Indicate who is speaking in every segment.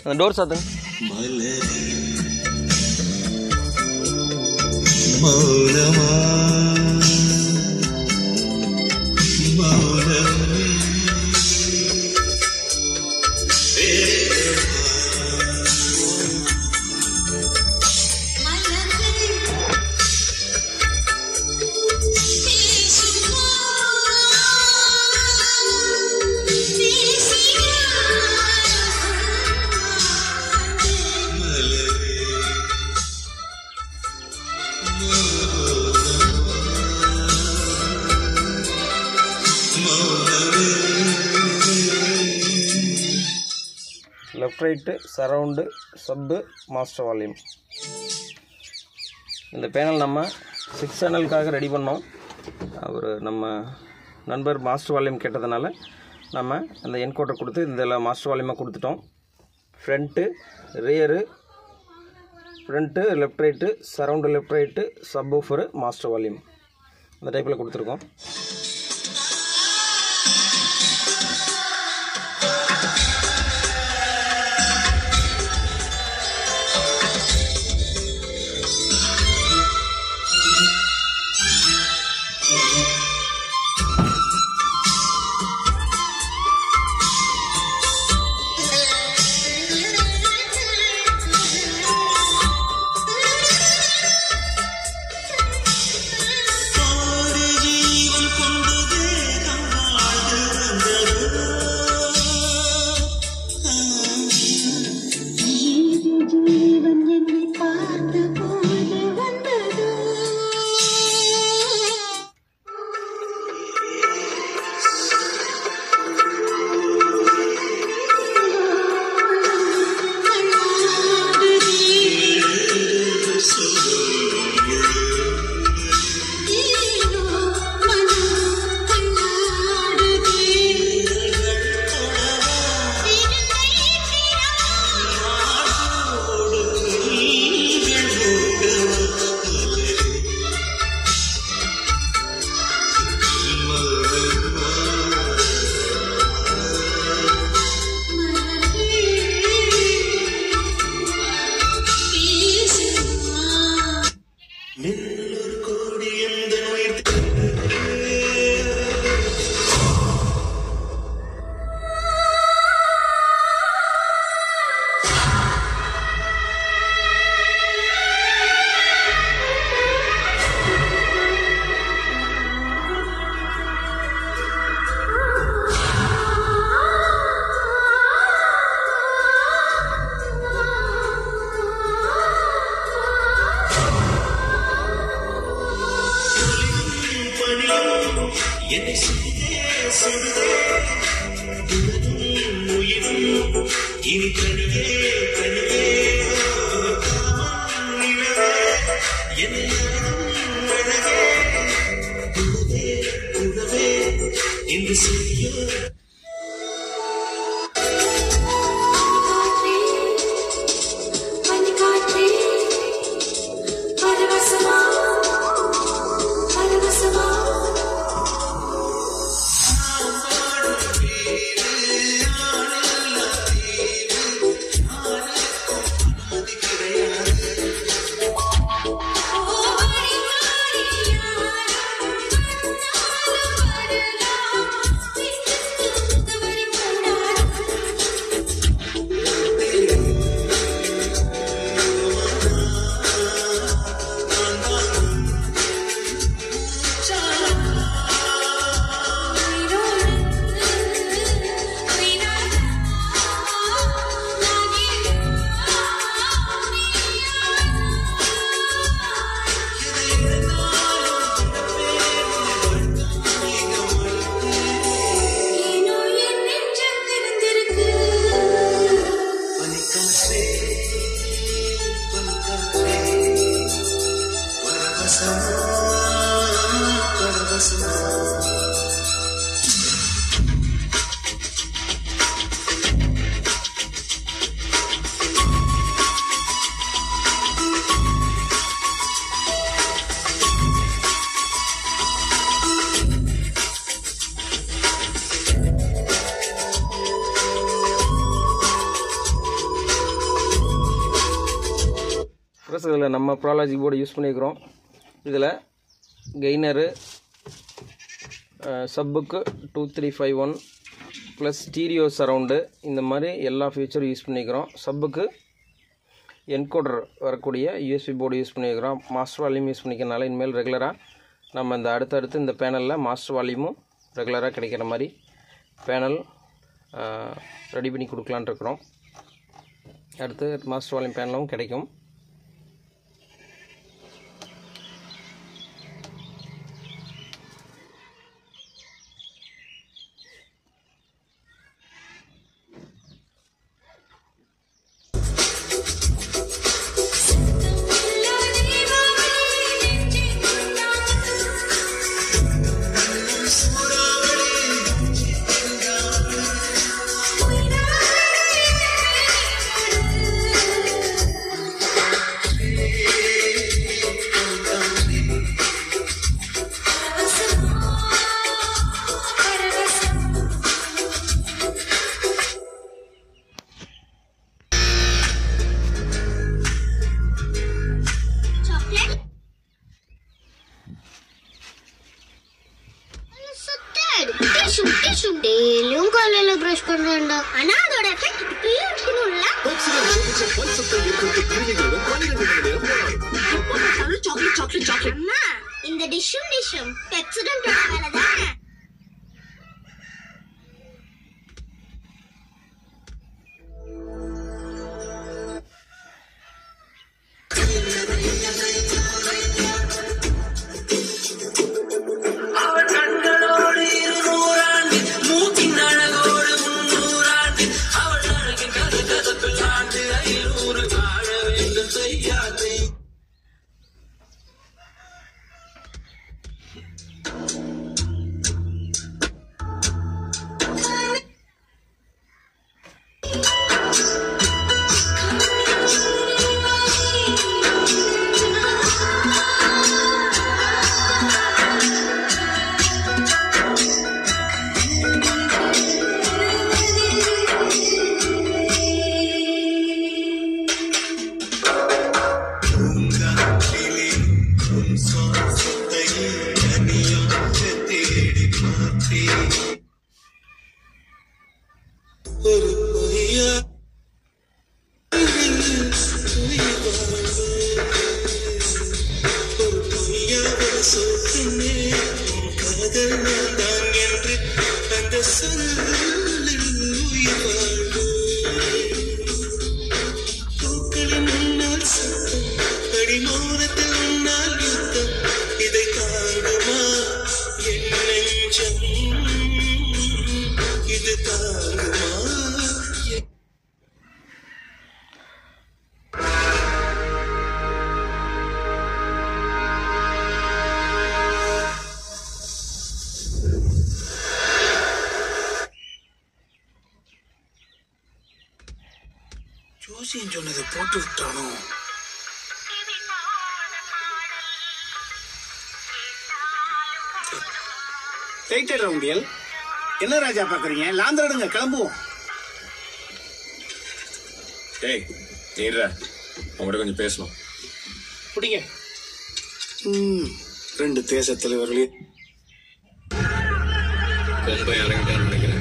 Speaker 1: அந்த டோர் சாத்துங்க
Speaker 2: மௌனமா மௌனமே
Speaker 1: left right surround sub master volume இந்த பேனல் நம்ம சிக்ஸ் சேனலுக்காக ரெடி பண்ணோம் அவர் நம்ம நண்பர் மாஸ்டர் வால்யூம் கேட்டதுனால நம்ம அந்த என்கோட்டை கொடுத்து இதில் மாஸ்டர் வால்யூமாக கொடுத்துட்டோம் front rear front left right surround left right sub woofer master volume இந்த டைப்பில் கொடுத்துருக்கோம்
Speaker 2: கோடி ஜீவன் கொண்டு தேகம் வாழ்ந்து வந்ததோ
Speaker 3: ஜீவன் என்னை பார்த்த போது வந்ததோ ஏனோ மனம் கண்ணாடுதே
Speaker 2: நெல்லூர் கோடி எந்த உயிர் பணியும் என்னை சுடுதே சுடுதே உலகும் உயிரும் இனி தனியே தனியே காமம் நிலவே என்னை அழகும் அழகே உலகே உலவே இன்று செய்ய
Speaker 3: பனிக்காற்றே பரவசமா பரவசமா ஓ
Speaker 1: ஸ்பீக்கர்ஸ் இதில் நம்ம ப்ராலாஜிக் போர்டு யூஸ் பண்ணியிருக்கிறோம் இதில் கெய்னரு சப்புக்கு two three five one plus stereo surround இந்த மாதிரி எல்லா ஃபீச்சரும் யூஸ் பண்ணிக்கிறோம் சப்புக்கு என்கோடர் வரக்கூடிய யூஎஸ்பி போர்டு யூஸ் பண்ணியிருக்கிறோம் மாஸ்டர் வால்யூம் யூஸ் பண்ணிக்கிறனால இனிமேல் ரெகுலராக நம்ம இந்த அடுத்தடுத்து இந்த பேனலில் மாஸ்டர் வால்யூமும் ரெகுலராக கிடைக்கிற மாதிரி பேனல் ரெடி பண்ணி கொடுக்கலான்னு இருக்கிறோம் அடுத்து மாஸ்டர் வால்யூம் பேனலும் கிடைக்கும்
Speaker 3: சாக்லேட் சுத்தட் டிஷ்யூ டிஷ்யூ டெய்லியும் காலையில பிரஷ் பண்றேன்டா ஆனா அதோட எஃபெக்ட் இப்பயும் இருக்கணும்ல சாக்லேட் சாக்லேட் சாக்லேட் அம்மா இந்த டிஷ்ஷும் டிஷ்ஷும் பெப்சிடென்ட்டோட வேலை தானே
Speaker 2: அவள் கண்களோடு இருநூறாண்டு மூக்கின் அழகோடு முன்னூறாண்டு அவள் அழகின் கதை கதப்பில் ஆண்டு ஐநூறு வாழ வேண்டும் செய்யாது பூங்காற்றிலே உன் சுவாசத்தை தனியாக தேடி பார்த்தேன் ஒரு பொய்யா ஒரு பொய்யாக சொன்னேன் உன் காதல் நான் என்று அந்த சொல்லில் உயிர் வாழ்வு பூக்களின் முன்னால் சத்தம் அடிமோனத்தில் உன்னால் யுத்தம் இதை தாங்குமா என் நெஞ்சம் இது தாங்குமா என் ஜோசியன் சொன்னதை போட்டு விட்டானோ
Speaker 4: ரைட் ரவுண்டியல் என்ன ராஜா பாக்குறீங்க லாந்தரடுங்க கிளம்புவோம்
Speaker 5: டேய் நீடுற உங்கள்கிட்ட கொஞ்சம் பேசணும்
Speaker 4: பிடிங்க ம், ரெண்டு தேச தலைவர்களே
Speaker 5: ரொம்ப இறங்கிட்டான்னு நினைக்கிறேன்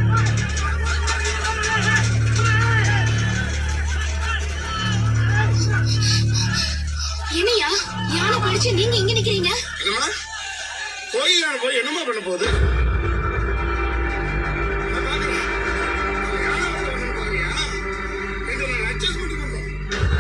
Speaker 3: என்னையா யானை படிச்சு நீங்க இங்க நிக்கிறீங்க
Speaker 4: என்னம்மா கோயில் போய் என்னம்மா பண்ண போகுது நான் பார்க்கிறேன். அவன் யானை வந்து வரணும் பாருயா. இதை நான் adjustment பண்றேன்.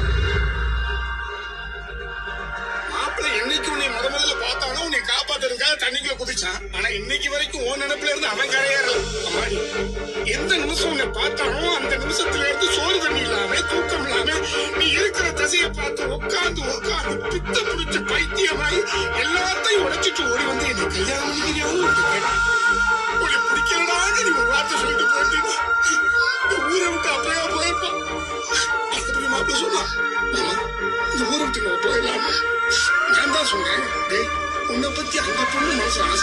Speaker 4: மாப்பிள்ளை என்னைக்கு உன்னை முத முதல்ல பார்த்தானோ உன்னை காப்பாத்துறதுக்காக தண்ணிக்குள்ள குதிச்சான் ஆனா இன்னைக்கு வரைக்கும் உன் நினைப்புல இருந்து அவன் கரையேறல அம்மாடி எந்த நிமிஷம் உன்னை பார்த்தானோ அந்த நிமிஷத்துல இருந்து சோறு தண்ணி இல்லாம தூக்கம் இல்லாம நீ இருக்கிற திசையை பார்த்து உட்கார்ந்து உட்கார்ந்து பித்த பிடிச்ச பைத்தியமாய் எல்லாத்தையும் உடைச்சிட்டு ஓடி வந்து என்னை கல்யாணம் பண்ணிக்கிறியாவும் உன்னை பிடிக்கிறடான்னு நீ ஒரு வார்த்தை சொல்லிட்டு போயிட்டீங்க இந்த ஊரை விட்டு அப்படியே போயிருப்பான் அதுக்கப்புறம் மாப்பிள்ள சொன்னான் "மாமா, இந்த ஊரை விட்டு நான் போயிடலாமா நான் தான் சொல்றேன் டேய் உன்னை பத்தி அந்த பொண்ணு மனசு